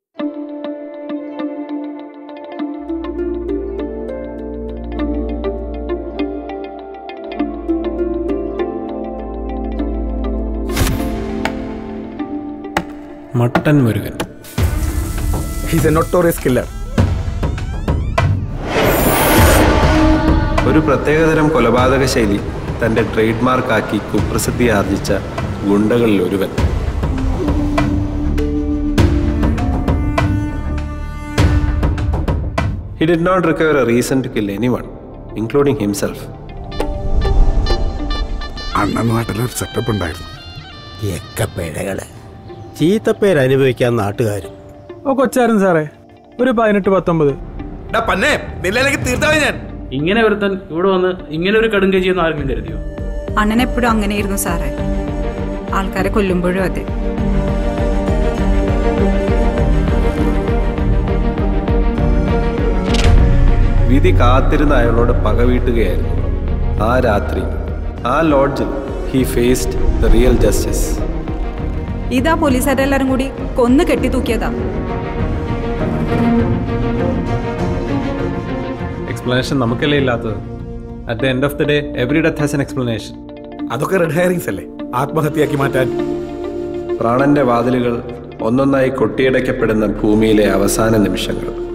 Mutton Murugan he's a notorious killer ഒരു പ്രത്യേകതരം കൊലപാതക ശൈലി തന്റെ ട്രേഡ് മാർക്കാക്കി കുപ്രസിദ്ധി ആർജിച്ച ഗുണ്ടകളിൽ ഒരുവൻ He did not require a reason to kill anyone, including himself. അണ്ണൻ നാട്ടിലൊരു സെറ്റപ്പ് ഉണ്ടായിരുന്നു എക്ക പിഴകള് ചീത്തപ്പേര് അനുഭവിക്കാൻ നാട്ടുകാരും ഓ കൊച്ചായിരുന്നു സാറേ ഒരു പതിനെട്ട് പത്തൊമ്പത് പന്നെ നിലയിലേക്ക് തീർത്താവും ഞാൻ ഇങ്ങനെ ഒരുത്തൻ ഇവിടെ വന്ന് ഇങ്ങനെ ഒരു കടുങ്കൈ ചെയ്യുന്ന ആരെങ്കിലും കരുതിയോ അണ്ണൻ എപ്പോഴും അങ്ങനെയായിരുന്നു സാറേ ആൾക്കാരെ കൊല്ലുമ്പോഴും അതെ വിധി കാത്തിരുന്ന അയാളോട് പക വീട്ടുകയായിരുന്നു ആ രാത്രി ആ ലോഡ്ജിൽ he faced the real justice ഇതാ പോലീസുകാരെല്ലാരും കൂടി കൊന്നു കെട്ടി തൂക്കിയതാ എക്സ്പ്ലനേഷൻ നമുക്കല്ലേ ഇല്ലാത്തത് at the end of the day every death has an explanation അതൊക്കെ റെഡ് ഹെയറിങ്സ് അല്ലേ ആത്മഹത്യയാക്കി മാറ്റാൻ പ്രാണന്റെ വാതിലുകൾ ഒന്നൊന്നായി കൊട്ടിയടയ്ക്കപ്പെടുന്ന ഭൂമിയിലെ അവസാന നിമിഷങ്ങൾ